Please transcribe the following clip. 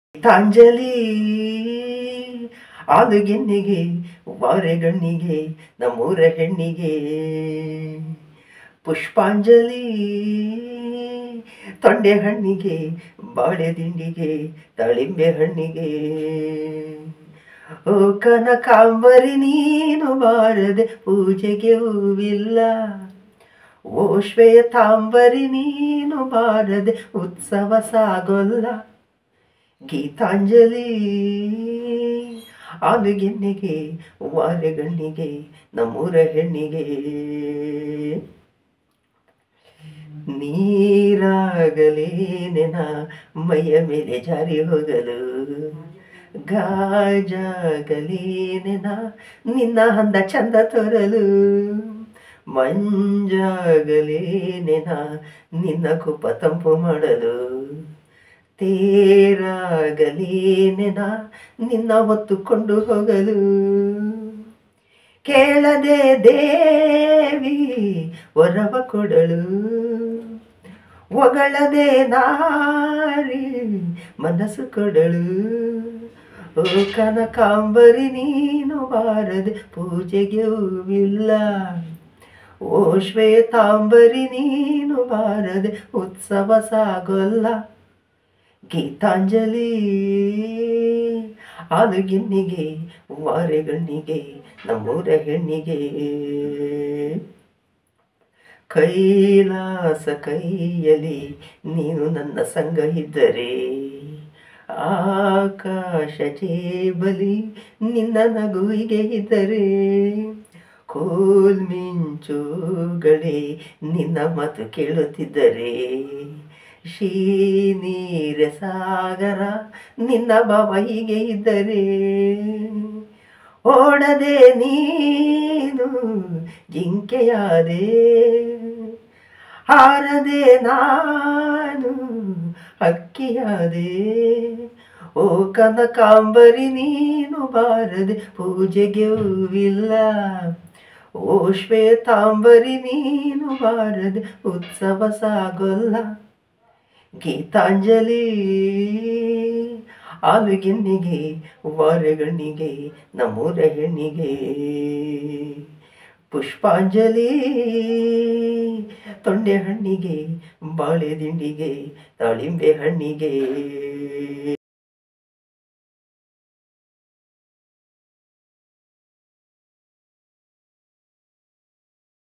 ಗೀತಾಂಜಲಿ ಆಲುಗೆನ್ನಿಗೆ ವಾರೆಗಣ್ಣಿಗೆ ನಮ್ಮೂರ ಹೆಣ್ಣಿಗೆ ಪುಷ್ಪಾಂಜಲಿ ತೊಂಡೆ ಹಣ್ಣಿಗೆ ಬಾಳೆ ದಿಂಡಿಗೆ ದಾಳಿಂಬೆ ಹಣ್ಣಿಗೆ ಓ ಕನಕಾಂಬರಿ ನೀನು ಬಾರದೆ ಪೂಜೆಗೆ ಹೂವಿಲ್ಲ ಓ ಶ್ವೇತಾಂಬರಿ ನೀನು ಬಾರದೆ ಉತ್ಸವ ಸಾಗೊಲ್ಲ ಗೀತಾಂಜಲಿ ಆಲುಗೆನ್ನಿಗೆ ವಾರೆಗಣ್ಣಿಗೆ ನಮ್ಮೂರ ಹೆಣ್ಣಿಗೆ ನೀರಾಗಲೇನೆನ ಮೈಯ ಮೇಲೆ ಜಾರಿ ಹೋಗಲು ಗಾಜಾಗಲೇನೆನ ನಿನ್ನ ಹಂದ ಚಂದ ತೋರಲು ಮಂಜಾಗಲೇನೆನ ನಿನ್ನ ಕುಪ್ಪ ತಂಪು ಮಾಡಲು ತೇರಾಗಲೇನೆನ ನಿನ್ನ ಹೊತ್ತುಕೊಂಡು ಹೋಗಲು ಕೇಳದೆ ದೇವಿ ವರವ ಕೊಡಲು ಒಗಳದೆ ನಾರಿ ಮನಸ್ಸು ಕೊಡಲು ಓ ಕನಕಾಂಬರಿ ನೀನು ಬಾರದೆ ಪೂಜೆಗೆ ಹೂವಿಲ್ಲ ಓ ಶ್ವೇತಾಂಬರಿ ನೀನು ಬಾರದೆ ಉತ್ಸವ ಸಾಗೊಲ್ಲ ಗೀತಾಂಜಲಿ ಆಲುಗಿನ್ನಿಗೆ ವಾರೆಗಣ್ಣಿಗೆ ನಮ್ಮೂರ ಹೆಣ್ಣಿಗೆ ಕೈಲಾಸ ಕೈಯಲಿ ನೀನು ನನ್ನ ಸಂಗ ಇದ್ದರೆ ಆಕಾಶ ಜೇಬಲಿ ನಿನ್ನ ನಗುವಿಗೆ ಇದ್ದರೆ ಕೋಲ್ ಮಿಂಚುಗಳೇ ನಿನ್ನ ಮಾತು ಕೇಳುತ್ತಿದ್ದರೆ ಶ್ರೀನೀರ ಸಾಗರ ನಿನ್ನ ಭಾವ ಹೀಗೆ ಇದ್ದರೆ ಓಡದೆ ನೀನು ಜಿಂಕೆಯಾದೆ ಹಾರದೆ ನಾನು ಅಕ್ಕಿಯಾದೆ ಓ ಕನಕಾಂಬರಿ ನೀನು ಬಾರದೆ ಪೂಜೆಗೆ ಹೂವಿಲ್ಲ ಓ ಶ್ವೇತಾಂಬರಿ ನೀನು ಬಾರದೆ ಉತ್ಸವ ಸಾಗೊಲ್ಲ ಗೀತಾಂಜಲಿ ಆಲುಗೆನ್ನಿಗೆ ವಾರೆಗಣ್ಣಿಗೆ ನಮ್ಮೂರ ಹೆಣ್ಣಿಗೆ ಪುಷ್ಪಾಂಜಲಿ ತೊಂಡೆ ಹಣ್ಣಿಗೆ ಬಾಳೆ ದಿಂಡಿಗೆ ದಾಳಿಂಬೆ ಹಣ್ಣಿಗೆ